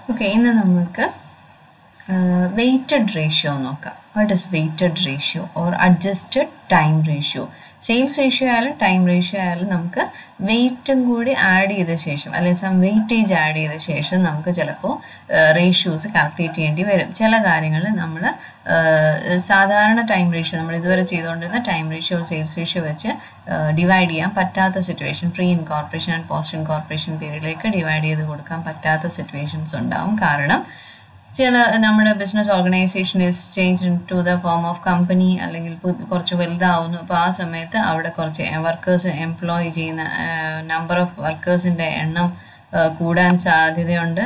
Okay ഇന്ന് നമ്മൾക്ക് weighted ratio നോക്കാം what is weighted ratio or adjusted time ratio sales ratio ആയാലും time ratio ആയാലും നമുക്ക് വെയിറ്റും കൂടി ആഡ് ചെയ്ത ശേഷം അല്ലെങ്കിൽ സം വെയിറ്റേജ് ആഡ് ചെയ്ത ശേഷം നമുക്ക് ചിലപ്പോൾ റേഷ്യോസ് കാൽക്കുലേറ്റ് ചെയ്യേണ്ടി വരും ചില കാര്യങ്ങൾ നമ്മൾ സാധാരണ ടൈം റേഷ്യോ നമ്മൾ ഇതുവരെ ചെയ്തുകൊണ്ടിരുന്ന ടൈം റേഷ്യോ സെയിൽസ് റേഷ്യോ വെച്ച് ഡിവൈഡ് ചെയ്യാൻ പറ്റാത്ത situation pre incorporation and post incorporation പീരീഡിലേക്ക് ഡിവൈഡ് ചെയ്ത് കൊടുക്കാൻ പറ്റാത്ത സിറ്റുവേഷൻസ് ഉണ്ടാവും കാരണം ചില നമ്മുടെ business organisation is change to the form of company അല്ലെങ്കിൽ കുറച്ച് വലുതാവുന്നു അപ്പോൾ ആ സമയത്ത് അവിടെ കുറച്ച് വർക്കേഴ്സ് എംപ്ലോയ് ചെയ്യുന്ന നമ്പർ ഓഫ് വർക്കേഴ്സിൻ്റെ എണ്ണം കൂടാൻ സാധ്യതയുണ്ട്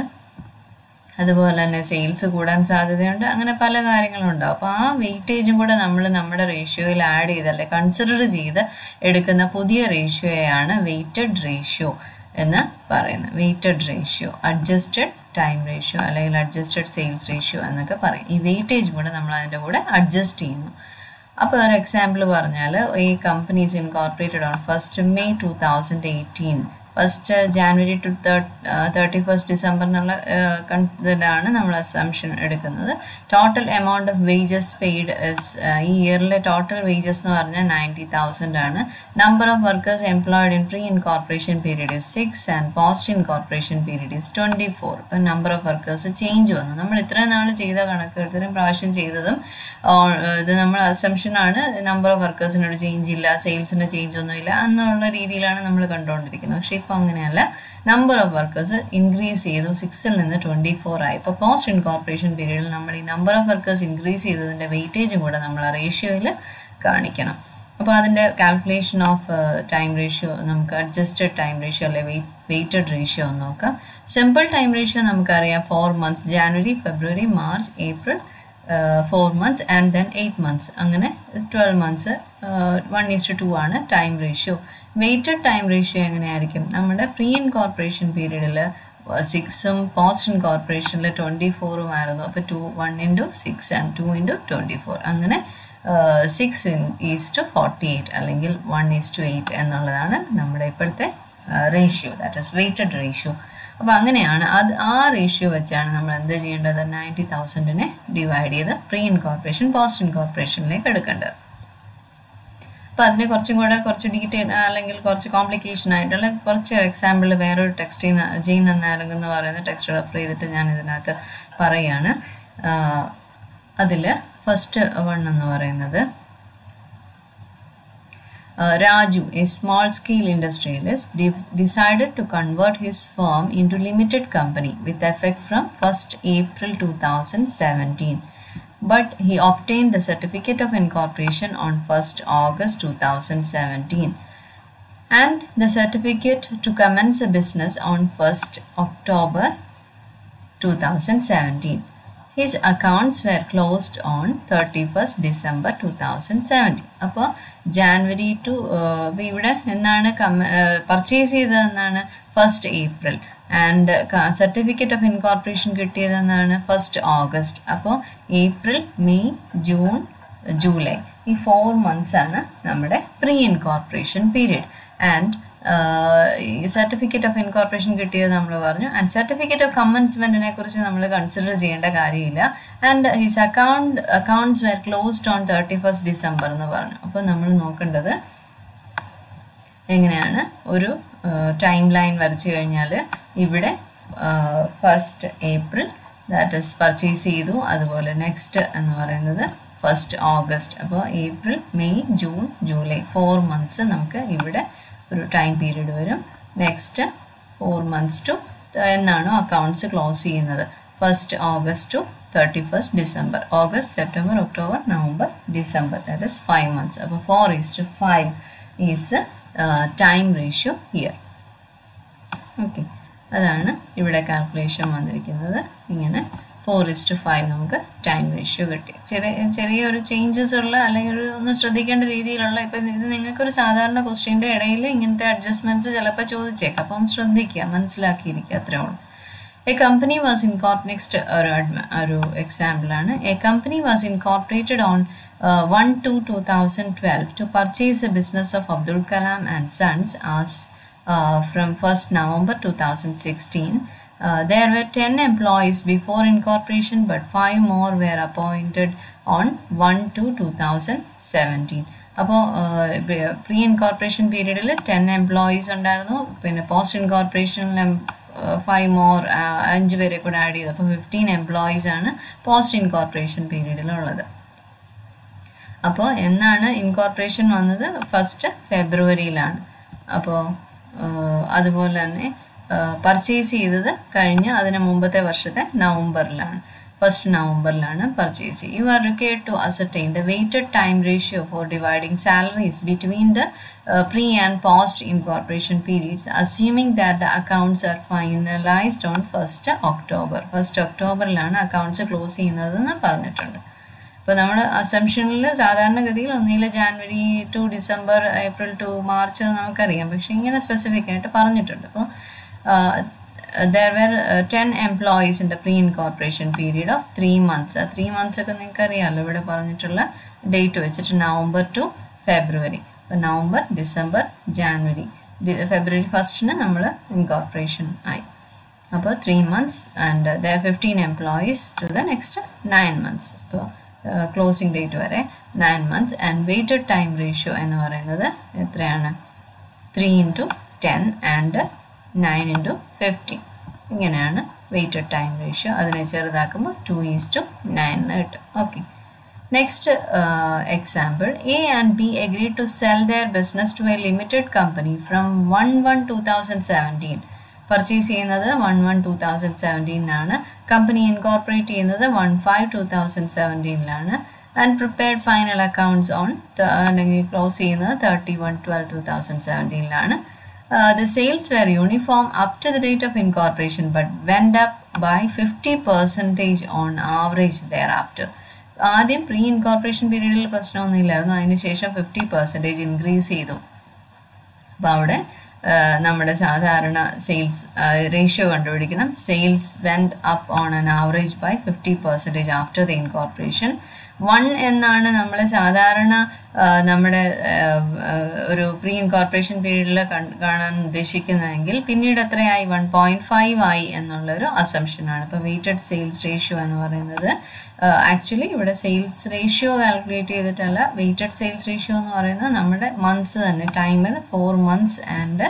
അതുപോലെ തന്നെ സെയിൽസ് കൂടാൻ സാധ്യതയുണ്ട് അങ്ങനെ പല കാര്യങ്ങളുണ്ടാവും അപ്പോൾ ആ വെയിറ്റേജും കൂടെ നമ്മൾ നമ്മുടെ റേഷ്യോയിൽ ആഡ് ചെയ്തല്ലേ കൺസിഡർ ചെയ്ത് എടുക്കുന്ന പുതിയ റേഷ്യോയാണ് വെയിറ്റഡ് റേഷ്യോ എന്ന് പറയുന്നത് weighted ratio adjusted time ratio അല്ലെങ്കിൽ അഡ്ജസ്റ്റഡ് സെയിൽസ് റേഷ്യോ എന്നൊക്കെ പറയും ഈ വെയിറ്റേജ് കൂടെ നമ്മൾ അതിൻ്റെ കൂടെ അഡ്ജസ്റ്റ് ചെയ്യുന്നു അപ്പോൾ ഒരു എക്സാമ്പിൾ പറഞ്ഞാൽ ഈ companies incorporated on first May two thousand eighteen first January to thirty first December എന്നുള്ള ഇതിലാണ് നമ്മൾ അസംഷൻ എടുക്കുന്നത് total amount of wages paid ഈ ഇയറിലെ ടോട്ടൽ വേജസ് എന്ന് പറഞ്ഞാൽ നയൻറ്റി തൗസൻഡ് ആണ് number of workers employed in pre incorporation period is six and post incorporation period is twenty four ഇപ്പം നമ്പർ ഓഫ് വർക്കേഴ്സ് ചേഞ്ച് വന്നു നമ്മൾ ഇത്രയും നാൾ ചെയ്ത കണക്ക് ഇത്രയും പ്രാവശ്യം ചെയ്തതും ഇത് നമ്മൾ അസംഷനാണ് നമ്പർ ഓഫ് വർക്കേഴ്സിനൊരു ചേഞ്ച് ഇല്ല സെയിൽസിന് ചേഞ്ച് ഒന്നുമില്ല എന്നുള്ള രീതിയിലാണ് നമ്മൾ കണ്ടുകൊണ്ടിരിക്കുന്നത് പക്ഷേ ഇപ്പോൾ അങ്ങനെയല്ല നമ്പർ ഓഫ് വർക്കേഴ്സ് ഇൻക്രീസ് ചെയ്തു സിക്സിൽ നിന്ന് ട്വൻറ്റി ഫോർ ആയി ഇപ്പോൾ പോസ്റ്റ് ഇൻകോർപ്പറേഷൻ പീരീഡിൽ നമ്മൾ ഈ നമ്പർ ഓഫ് വർക്കേഴ്സ് ഇൻക്രീസ് ചെയ്തതിൻ്റെ വെയിറ്റേജും കൂടെ നമ്മൾ ആ റേഷ്യോയിൽ കാണിക്കണം അപ്പോൾ അതിൻ്റെ കാൽക്കുലേഷൻ ഓഫ് ടൈം റേഷ്യോ നമുക്ക് അഡ്ജസ്റ്റഡ് ടൈം റേഷ്യോ അല്ലെ വെയിറ്റ് വെയിറ്റഡ് റേഷ്യോ ഒന്ന് നോക്കാം സിമ്പിൾ ടൈം റേഷ്യോ നമുക്കറിയാം four months January February March April four months and then eight months അങ്ങനെ twelve months one is to two ആണ് time ratio weighted time ratio എങ്ങനെയായിരിക്കും നമ്മുടെ pre incorporation പീരീഡിൽ സിക്സും പോസ്റ്റ് ഇൻകോർപ്പറേഷനിൽ ട്വൻറ്റി ഫോറും ആയിരുന്നു അപ്പോൾ two one into six and two into twenty four അങ്ങനെ six in is to forty eight അല്ലെങ്കിൽ വൺ ഈസ് ടു എയ്റ്റ് എന്നുള്ളതാണ് നമ്മുടെ ഇപ്പോഴത്തെ ratio that is weighted ratio അപ്പോൾ അങ്ങനെയാണ് അത് ആ റേഷ്യോ വെച്ചാണ് നമ്മൾ എന്ത് ചെയ്യേണ്ടത് നയൻറ്റി തൗസൻഡിനെ ഡിവൈഡ് ചെയ്ത് പ്രീ ഇൻകോർപ്പറേഷൻ പോസ്റ്റ് ഇൻകോർപ്പറേഷനിലേക്ക് എടുക്കേണ്ടത് അപ്പോൾ അതിനെ കുറച്ചും കൂടെ കുറച്ച് ഡീറ്റെയിൽ അല്ലെങ്കിൽ കുറച്ച് കോംപ്ലിക്കേഷൻ ആയിട്ടുള്ള കുറച്ച് എക്സാമ്പിൾ വേറൊരു ടെക്സ്റ്റ് ജെയിൻ എന്നാരംഗ് എന്ന് പറയുന്ന ടെക്സ്റ്റ് റെഫർ ചെയ്തിട്ട് ഞാൻ ഇതിനകത്ത് പറയുകയാണ് അതിൽ ഫസ്റ്റ് വൺ എന്ന് പറയുന്നത് Uh, Raju, a small scale industrialist, de decided to convert his firm into limited company with effect from 1st April 2017. But he obtained the certificate of incorporation on 1st August 2017 and the certificate to commence a business on 1st October 2017. His accounts were closed on 31st December 2017. അപ്പോൾ January to ഇവിടെ എന്നാണ് purchase ചെയ്തതെന്നാണ് first April and certificate of incorporation കിട്ടിയതെന്നാണ് first August അപ്പോൾ April May June July ഈ four months ആണ് നമ്മുടെ pre incorporation period and certificate of incorporation കിട്ടിയത് നമ്മൾ പറഞ്ഞു ആൻഡ് സർട്ടിഫിക്കറ്റ് ഓഫ് കമ്മൻസ്മെൻറ്റിനെ കുറിച്ച് നമ്മൾ കൺസിഡർ ചെയ്യേണ്ട കാര്യമില്ല and his account accounts were closed on thirty first December എന്ന് പറഞ്ഞു അപ്പോൾ നമ്മൾ നോക്കേണ്ടത് എങ്ങനെയാണ് ഒരു ടൈം ലൈൻ വരച്ചു കഴിഞ്ഞാൽ ഇവിടെ first April that is purchase ചെയ്തു അതുപോലെ നെക്സ്റ്റ് എന്ന് പറയുന്നത് ഫസ്റ്റ് ഓഗസ്റ്റ് അപ്പോൾ April May June July four months നമുക്ക് ഇവിടെ ഒരു ടൈം പീരീഡ് വരും നെക്സ്റ്റ് ഫോർ മന്ത്സ് ടു എന്നാണോ അക്കൗണ്ട്സ് ക്ലോസ് ചെയ്യുന്നത് first August to thirty first December August September October November December that is five months അപ്പോൾ four is to five is time ratio here okay അതാണ് ഇവിടെ calculation വന്നിരിക്കുന്നത് ഇങ്ങനെ four is to five നമുക്ക് time ratio കിട്ടി ചെറിയ ചെറിയൊരു ചേഞ്ചസ് ഉള്ള അല്ലെങ്കിൽ ഒരു ഒന്ന് ശ്രദ്ധിക്കേണ്ട രീതിയിലുള്ള ഇപ്പം ഇത് നിങ്ങൾക്കൊരു സാധാരണ ക്വസ്റ്റ്യൻ്റെ ഇടയിൽ ഇങ്ങനത്തെ അഡ്ജസ്റ്റ്മെൻറ്റ്സ് ചിലപ്പോൾ ചോദിച്ചേക്കാം അപ്പോൾ ഒന്ന് ശ്രദ്ധിക്കുക മനസ്സിലാക്കിയിരിക്കുക അത്രേ ഉള്ളൂ a company was incorporated next ഒരു ഒരു എക്സാമ്പിളാണ് a company was incorporated on one two two thousand twelve to purchase a business of Abdul Kalam and sons as from first November two thousand sixteen there were 10 employees before incorporation but 5 more were appointed on 1 to 2017 അപ്പോൾ pre incorporation പീരീഡിൽ ten employees ഉണ്ടായിരുന്നു പിന്നെ post ഇൻകോർപ്പറേഷനിൽ five more അഞ്ച് പേരെ കൂടെ add ചെയ്തു അപ്പോൾ fifteen employees ആണ് പോസ്റ്റ് ഇൻകോർപ്പറേഷൻ പീരീഡിലുള്ളത് അപ്പോൾ എന്നാണ് ഇൻകോർപ്പറേഷൻ വന്നത് ഫസ്റ്റ് ഫെബ്രുവരിയിലാണ് അപ്പോൾ അതുപോലെ തന്നെ പർച്ചേസ് ചെയ്തത് കഴിഞ്ഞ അതിന് മുമ്പത്തെ വർഷത്തെ നവംബറിലാണ് ഫസ്റ്റ് നവംബറിലാണ് purchase you are required to ascertain the weighted time ratio for dividing salaries between the pre and post incorporation periods assuming that the accounts are finalised on first October first ഒക്ടോബറിലാണ് accounts close ചെയ്യുന്നതെന്ന് പറഞ്ഞിട്ടുണ്ട് ഇപ്പോൾ നമ്മൾ അസംഷനിൽ സാധാരണഗതിയിൽ ഒന്നിൽ January to December April to March നമുക്കറിയാം പക്ഷേ ഇങ്ങനെ സ്പെസിഫിക് ആയിട്ട് പറഞ്ഞിട്ടുണ്ട് അപ്പോൾ there were ten employees in the pre incorporation period of three months ആ ത്രീ മന്ത്സ് ഒക്കെ നിങ്ങൾക്ക് അറിയാമല്ലോ ഇവിടെ പറഞ്ഞിട്ടുള്ള ഡേറ്റ് വെച്ചിട്ട് നവംബർ ടു ഫെബ്രുവരി അപ്പോൾ നവംബർ ഡിസംബർ ജാനുവരി ഫെബ്രുവരി ഫസ്റ്റിന് നമ്മൾ ഇൻകോർപ്പറേഷൻ ആയി അപ്പോൾ three months and the fifteen employees to the next nine months അപ്പോൾ ക്ലോസിംഗ് ഡേറ്റ് വരെ nine months and weighted time ratio എന്ന് പറയുന്നത് എത്രയാണ് three into ten and nine into fifteen ഇങ്ങനെയാണ് വെയ്റ്റഡ് ടൈം റേഷ്യോ അതിനെ ചെറുതാക്കുമ്പോൾ ടു ഈസ് ടു നയൻ എന്ന് കിട്ടും okay next example A and B agree to sell their business to a limited company from one one two thousand seventeen purchase ചെയ്യുന്നത് one one two thousand സെവൻറ്റീനിലാണ് company incorporate ചെയ്യുന്നത് one five two thousand സെവൻറ്റീനിലാണ് and prepared final accounts on അല്ലെങ്കിൽ close ചെയ്യുന്നത് thirty one twelve two thousand സെവൻറ്റീനിലാണ് the sales were uniform up to the date of incorporation but went up by fifty percentage on average there after ആദ്യം pre incorporation പീരീഡിൽ പ്രശ്നമൊന്നുമില്ലായിരുന്നു അതിനുശേഷം fifty percentage increase ചെയ്തു അപ്പോൾ അവിടെ നമ്മുടെ സാധാരണ സെയിൽസ് റേഷ്യോ കണ്ടുപിടിക്കണം sales went up on an average by fifty percentage after the incorporation one എന്നാണ് നമ്മൾ സാധാരണ നമ്മുടെ ഒരു പ്രീ ഇൻകോർപ്പറേഷൻ പീരീഡിൽ കാണാൻ ഉദ്ദേശിക്കുന്നതെങ്കിൽ പിന്നീട് എത്രയായി വൺ പോയിൻറ്റ് ഫൈവ് ആയി എന്നുള്ളൊരു അസംഷനാണ് ഇപ്പോൾ വെയ്റ്റഡ് സെയിൽസ് റേഷ്യോ എന്ന് പറയുന്നത് ആക്ച്വലി ഇവിടെ സെയിൽസ് റേഷ്യോ കാൽക്കുലേറ്റ് ചെയ്തിട്ടല്ല വെയ്റ്റഡ് സെയിൽസ് റേഷ്യോ എന്ന് പറയുന്നത് നമ്മുടെ മന്ത്സ് തന്നെ ടൈമിൽ four months and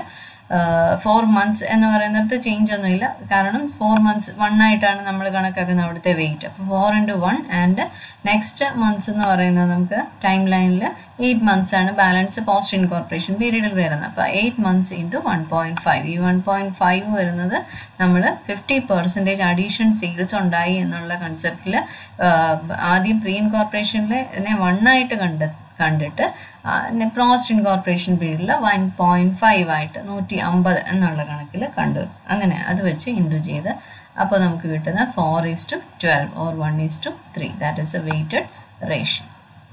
four months എന്ന് പറയുന്നിടത്ത് ചേഞ്ച് ഒന്നുമില്ല കാരണം ഫോർ മന്ത്സ് വൺ ആയിട്ടാണ് നമ്മൾ കണക്കാക്കുന്നത് അവിടുത്തെ വെയിറ്റ് അപ്പോൾ four into one and next months എന്ന് പറയുന്നത് നമുക്ക് ടൈം ലൈനിൽ എയ്റ്റ് മന്ത്സ് ആണ് ബാലൻസ് പോസ്റ്റ് ഇൻകോർപ്പറേഷൻ പീരീഡിൽ വരുന്നത് അപ്പോൾ eight months into one point five ഈ വൺ പോയിൻറ്റ് ഫൈവ് വരുന്നത് നമ്മൾ ഫിഫ്റ്റി പെർസെൻറ്റേജ് അഡീഷൻ സെയിൽസ് ഉണ്ടായി എന്നുള്ള കൺസെപ്റ്റിൽ ആദ്യം പ്രീ ഇൻകോർപ്പറേഷനിലെ വൺ ആയിട്ട് കണ്ട് കണ്ടിട്ട് പ്രോസ്റ്റ് ഇൻകോർപ്പറേഷൻ പീരീഡിൽ വൺ പോയിൻറ്റ് ഫൈവ് ആയിട്ട് നൂറ്റി അമ്പത് എന്നുള്ള കണക്കിൽ കണ്ടു അങ്ങനെ അത് വെച്ച് ഇൻഡു ചെയ്ത് അപ്പോൾ നമുക്ക് കിട്ടുന്ന four is to twelve or one is to three that is a weighted ratio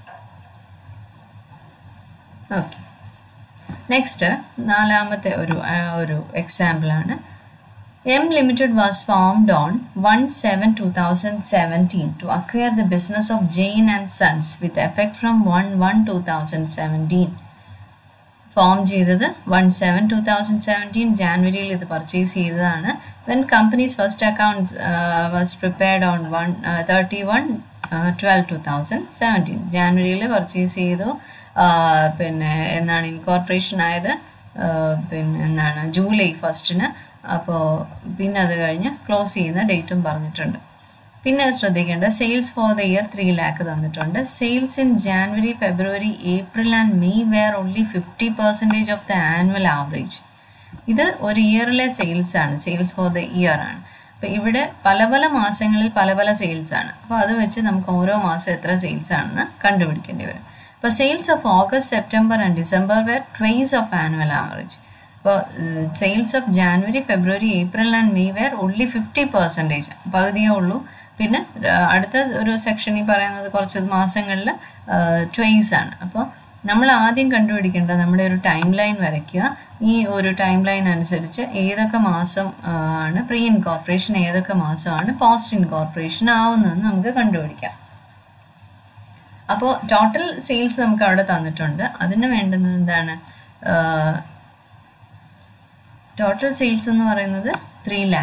okay next നാലാമത്തെ ഒരു ഒരു എക്സാമ്പിളാണ് M Limited was formed on 1-7-2017 to acquire the business of Jain and Sons with effect from 1-1-2017. Form ചെയ്തത് one seven two thousand seventeen ജാനുവരിയിൽ ഇത് purchase ചെയ്തതാണ് when companies first accounts was prepared on one thirty one twelve two thousand seventeen ജാനുവരിയിൽ purchase ചെയ്തു പിന്നെ എന്നാണ് incorporation ആയത് പിന്നെ എന്താണ് ജൂലൈ ഫസ്റ്റിന് അപ്പോൾ പിന്നെ അത് കഴിഞ്ഞ് ക്ലോസ് ചെയ്യുന്ന ഡേറ്റും പറഞ്ഞിട്ടുണ്ട് പിന്നെ ശ്രദ്ധിക്കേണ്ട sales for the year three lakh തന്നിട്ടുണ്ട് sales in January February April and May were only fifty percentage of the annual average ഇത് ഒരു ഇയറിലെ സെയിൽസ് ആണ് സെയിൽസ് ഫോർ ദ ഇയർ ആണ് അപ്പോൾ ഇവിടെ പല പല മാസങ്ങളിൽ പല പല സെയിൽസ് ആണ് അപ്പോൾ അത് വെച്ച് നമുക്ക് ഓരോ മാസം എത്ര സെയിൽസ് ആണെന്ന് കണ്ടുപിടിക്കേണ്ടി വരും അപ്പോൾ sales of August September and December were twice of annual average അപ്പോൾ sales of January February April and May were only fifty percentage പകുതിയേ ഉള്ളൂ പിന്നെ അടുത്ത ഒരു സെക്ഷനിൽ പറയുന്നത് കുറച്ച് മാസങ്ങളിൽ ട്വൈസ് ആണ് അപ്പോൾ നമ്മൾ ആദ്യം കണ്ടുപിടിക്കേണ്ടത് നമ്മുടെ ഒരു ടൈം ലൈൻ വരയ്ക്കുക ഈ ഒരു ടൈം ലൈൻ അനുസരിച്ച് ഏതൊക്കെ മാസം ആണ് പ്രീ ഇൻകോർപ്പറേഷൻ ഏതൊക്കെ മാസമാണ് പോസ്റ്റ് ഇൻകോർപ്പറേഷൻ ആവുന്നതെന്ന് നമുക്ക് കണ്ടുപിടിക്കാം അപ്പോൾ ടോട്ടൽ സെയിൽസ് നമുക്ക് അവിടെ തന്നിട്ടുണ്ട് അതിന് വേണ്ടുന്നത് എന്താണ് ടോട്ടൽ സെയിൽസ് എന്ന് പറയുന്നത് three lakh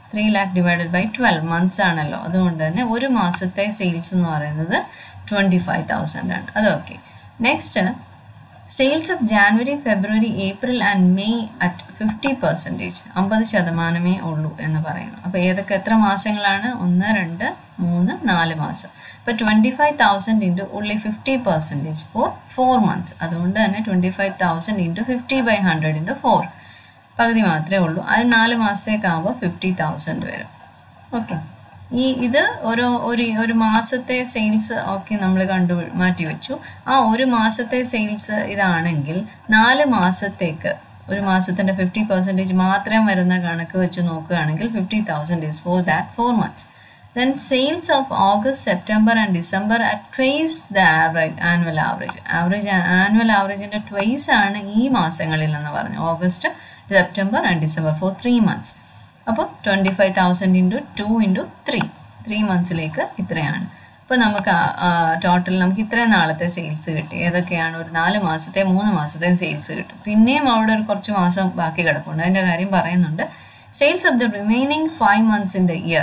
three lakh divided by twelve months ആണല്ലോ അതുകൊണ്ട് തന്നെ ഒരു മാസത്തെ സെയിൽസ് എന്ന് പറയുന്നത് ട്വൻറ്റി ഫൈവ് തൗസൻഡ് ആണ് അത് okay next sales of January February April and May at fifty percentage അമ്പത് ശതമാനമേ ഉള്ളൂ എന്ന് പറയുന്നു അപ്പോൾ ഏതൊക്കെ എത്ര മാസങ്ങളാണ് ഒന്ന് രണ്ട് മൂന്ന് നാല് മാസം ഇപ്പോൾ twenty five thousand into only fifty percentage four four months അതുകൊണ്ട് തന്നെ twenty five thousand into fifty by hundred into four പകുതി മാത്രമേ ഉള്ളൂ അത് നാല് മാസത്തേക്കാകുമ്പോൾ ഫിഫ്റ്റി തൗസൻഡ് വരും ഓക്കെ ഈ ഇത് ഒരു ഒരു ഒരു മാസത്തെ സെയിൽസ് ഒക്കെ നമ്മൾ കണ്ടു മാറ്റി വെച്ചു ആ ഒരു മാസത്തെ സെയിൽസ് ഇതാണെങ്കിൽ നാല് മാസത്തേക്ക് ഒരു മാസത്തിൻ്റെ ഫിഫ്റ്റി പെർസെൻറ്റേജ് മാത്രം വരുന്ന കണക്ക് വെച്ച് നോക്കുകയാണെങ്കിൽ fifty thousand is four that four months then sales of August September and December at twice the average annual average average annual ആവറേജിൻ്റെ ട്വൈസ് ആണ് ഈ മാസങ്ങളിൽ എന്ന് പറഞ്ഞു August September and December four three months അപ്പോൾ twenty five thousand into two into three three മന്ത്സിലേക്ക് ഇത്രയാണ് അപ്പോൾ നമുക്ക് ടോട്ടൽ നമുക്ക് ഇത്രയും നാളത്തെ സെയിൽസ് കിട്ടി ഏതൊക്കെയാണ് ഒരു നാല് മാസത്തെ മൂന്ന് മാസത്തെ സെയിൽസ് കിട്ടും പിന്നെയും അവിടെ ഒരു കുറച്ച് മാസം ബാക്കി കിടപ്പുണ്ട് അതിൻ്റെ കാര്യം പറയുന്നുണ്ട് sales of the remaining five months in the year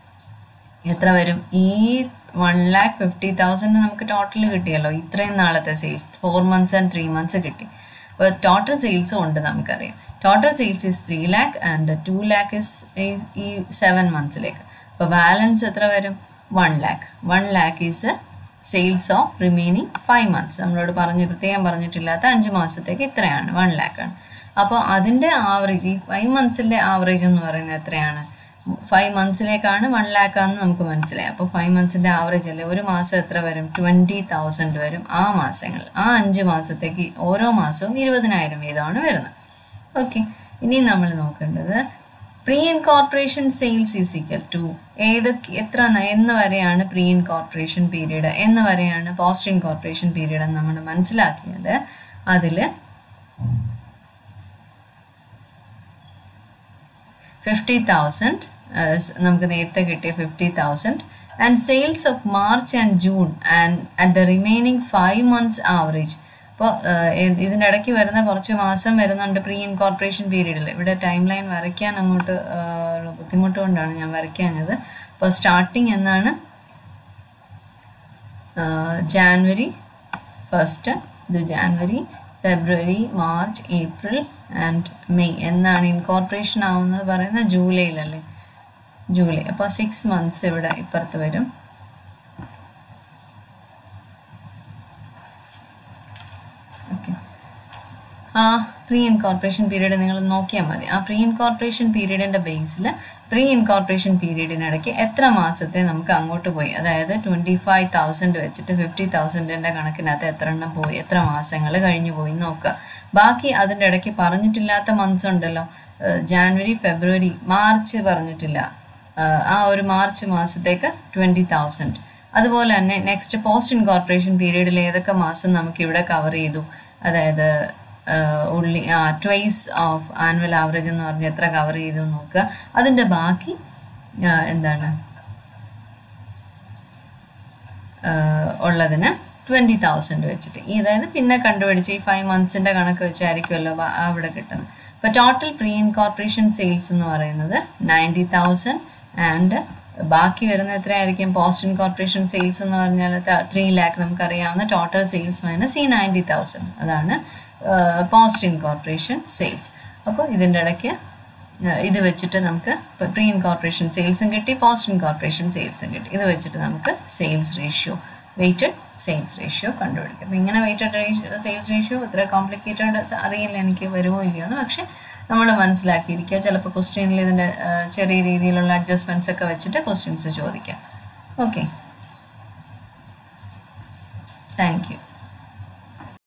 എത്ര വരും ഈ വൺ ലാക്ക് ഫിഫ്റ്റി തൗസൻഡ് നമുക്ക് ടോട്ടൽ കിട്ടിയല്ലോ ഇത്രയും നാളത്തെ sales four months and three months കിട്ടി അപ്പോൾ ടോട്ടൽ സെയിൽസും ഉണ്ട് നമുക്കറിയാം total sales is three lakh and two lakh is ഈ സെവൻ മന്ത്സിലേക്ക് അപ്പോൾ ബാലൻസ് എത്ര വരും one lakh one lakh is sales of remaining five months നമ്മളോട് പറഞ്ഞ് പ്രത്യേകം പറഞ്ഞിട്ടില്ലാത്ത അഞ്ച് മാസത്തേക്ക് ഇത്രയാണ് വൺ ലാക്കാണ് അപ്പോൾ അതിൻ്റെ ആവറേജ് ഈ ഫൈവ് മന്ത്സിൻ്റെ ആവറേജ് എന്ന് പറയുന്നത് എത്രയാണ് ഫൈവ് മന്ത്സിലേക്കാണ് വൺ ലാക്കാന്ന് നമുക്ക് മനസ്സിലായി അപ്പോൾ ഫൈവ് മന്ത്സിൻ്റെ ആവറേജ് അല്ലേ ഒരു മാസം എത്ര വരും ട്വൻറ്റി തൗസൻഡ് വരും ആ മാസങ്ങൾ ആ അഞ്ച് മാസത്തേക്ക് ഓരോ മാസവും ഇരുപതിനായിരം വീതമാണ് വരുന്നത് ഓക്കെ ഇനി നമ്മൾ നോക്കേണ്ടത് pre incorporation sales is equal to ഏതൊക്കെ എത്ര ന- എന്ന് വരെയാണ് പ്രീ ഇൻകോർപ്പറേഷൻ പീരീഡ് എന്ന് വരെയാണ് പോസ്റ്റ് ഇൻകോർപ്പറേഷൻ പീരീഡ് എന്ന് നമ്മൾ മനസ്സിലാക്കിയത് അതിൽ ഫിഫ്റ്റി തൗസൻഡ് നമുക്ക് നേരത്തെ കിട്ടിയ fifty thousand and sales of March and June and at the remaining five months average അപ്പോൾ ഇതിൻ്റെ ഇടയ്ക്ക് വരുന്ന കുറച്ച് മാസം വരുന്നുണ്ട് പ്രീ ഇൻകോർപ്പറേഷൻ പീരീഡിൽ ഇവിടെ ടൈം ലൈൻ വരയ്ക്കാൻ അങ്ങോട്ട് ആ, ഉള്ള ബുദ്ധിമുട്ട് കൊണ്ടാണ് ഞാൻ വരയ്ക്കാഞ്ഞത് അപ്പോൾ സ്റ്റാർട്ടിങ് എന്നാണ് ജാൻവരി ഫസ്റ്റ് ഇത് January February March April and May എന്നാണ് ഇൻകോർപ്പറേഷൻ ആവുന്നത് പറയുന്നത് ജൂലൈയിലല്ലേ ജൂലൈ അപ്പോൾ സിക്സ് മന്ത്സ് ഇവിടെ ഇപ്പുറത്ത് വരും ഓക്കെ ആ പ്രീ ഇൻകോർപ്പറേഷൻ പീരീഡ് നിങ്ങൾ നോക്കിയാൽ മതി ആ പ്രീ ഇൻകോർപ്പറേഷൻ പീരീഡിൻ്റെ ബേസിൽ പ്രീ ഇൻകോർപ്പറേഷൻ പീരീഡിനിടയ്ക്ക് എത്ര മാസത്തെ നമുക്ക് അങ്ങോട്ട് പോയി അതായത് ട്വൻറ്റി ഫൈവ് തൗസൻഡ് വെച്ചിട്ട് ഫിഫ്റ്റി തൗസൻഡിൻ്റെ കണക്കിനകത്ത് എത്ര എണ്ണം പോയി എത്ര മാസങ്ങൾ കഴിഞ്ഞു പോയി എന്ന് നോക്കുക ബാക്കി അതിൻ്റെ ഇടയ്ക്ക് പറഞ്ഞിട്ടില്ലാത്ത മന്ത്സ് ഉണ്ടല്ലോ ഏഹ് ജാനുവരി ഫെബ്രുവരി മാർച്ച് പറഞ്ഞിട്ടില്ല ഏഹ് ആ ഒരു മാർച്ച് മാസത്തേക്ക് ട്വൻറ്റി തൗസൻഡ് അതുപോലെ തന്നെ നെക്സ്റ്റ് പോസ്റ്റ് ഇൻകോർപ്പറേഷൻ പീരീഡിൽ ഏതൊക്കെ മാസം നമുക്ക് ഇവിടെ കവർ ചെയ്തു അതായത് ആഹ് ഉള്ളി ആ ട്വൈസ് ഓഫ് ആനുവൽ ആവറേജ് എന്ന് പറഞ്ഞ് എത്ര കവർ ചെയ്തു എന്ന് നോക്കുക അതിൻ്റെ ബാക്കി ആഹ് എന്താണ് ആഹ് ഉള്ളതിന് ട്വൻറ്റി തൗസൻഡ് വെച്ചിട്ട് ഈ അതായത് പിന്നെ കണ്ടുപിടിച്ച് ഈ ഫൈവ് മന്ത്സിൻ്റെ കണക്ക് വെച്ചായിരിക്കുമല്ലോ ബ- അവിടെ കിട്ടുന്നത് അപ്പോൾ ടോട്ടൽ പ്രീ ഇൻകോർപ്പറേഷൻ സെയിൽസ് എന്ന് പറയുന്നത് നയൻറ്റി തൗസൻഡ് ആൻഡ് ബാക്കി വരുന്ന എത്രയായിരിക്കും പോസ്റ്റ് ഇൻകോർപ്പറേഷൻ സെയിൽസ് എന്ന് പറഞ്ഞാൽ ത്രീ ലാക്ക് നമുക്കറിയാവുന്ന ടോട്ടൽ സെയിൽസ് മൈനസ് ഈ നയൻറ്റി തൗസൻഡ് അതാണ് പോസ്റ്റ് ഇൻകോർപ്പറേഷൻ സെയിൽസ് അപ്പോൾ ഇതിൻ്റെ ഇടയ്ക്ക് ഏഹ് ഇത് വെച്ചിട്ട് നമുക്ക് പ്രീ ഇൻകോർപ്പറേഷൻ സെയിൽസും കിട്ടി പോസ്റ്റ് ഇൻകോർപ്പറേഷൻ സെയിൽസും കിട്ടി ഇത് വെച്ചിട്ട് നമുക്ക് sales ratio weighted sales ratio കണ്ടുപിടിക്കാം അപ്പോൾ ഇങ്ങനെ വെയ്റ്റഡ് റേഷ്യോ സെയിൽസ് റേഷ്യോ ഇത്ര കോംപ്ലിക്കേറ്റഡ് അറിയില്ല എനിക്ക് വരുമോ ഇല്ലയോ എന്ന് പക്ഷേ നമ്മൾ മനസ്സിലാക്കിയിരിക്കുക ചിലപ്പോൾ ക്വസ്റ്റ്യനിൽ ഇതിൻ്റെ ഏഹ് ചെറിയ രീതിയിലുള്ള അഡ്ജസ്റ്റ്മെൻറ്റ്സ് ഒക്കെ വെച്ചിട്ട് ക്വസ്റ്റ്യൻസ് ചോദിക്കാം ഓക്കെ താങ്ക് യു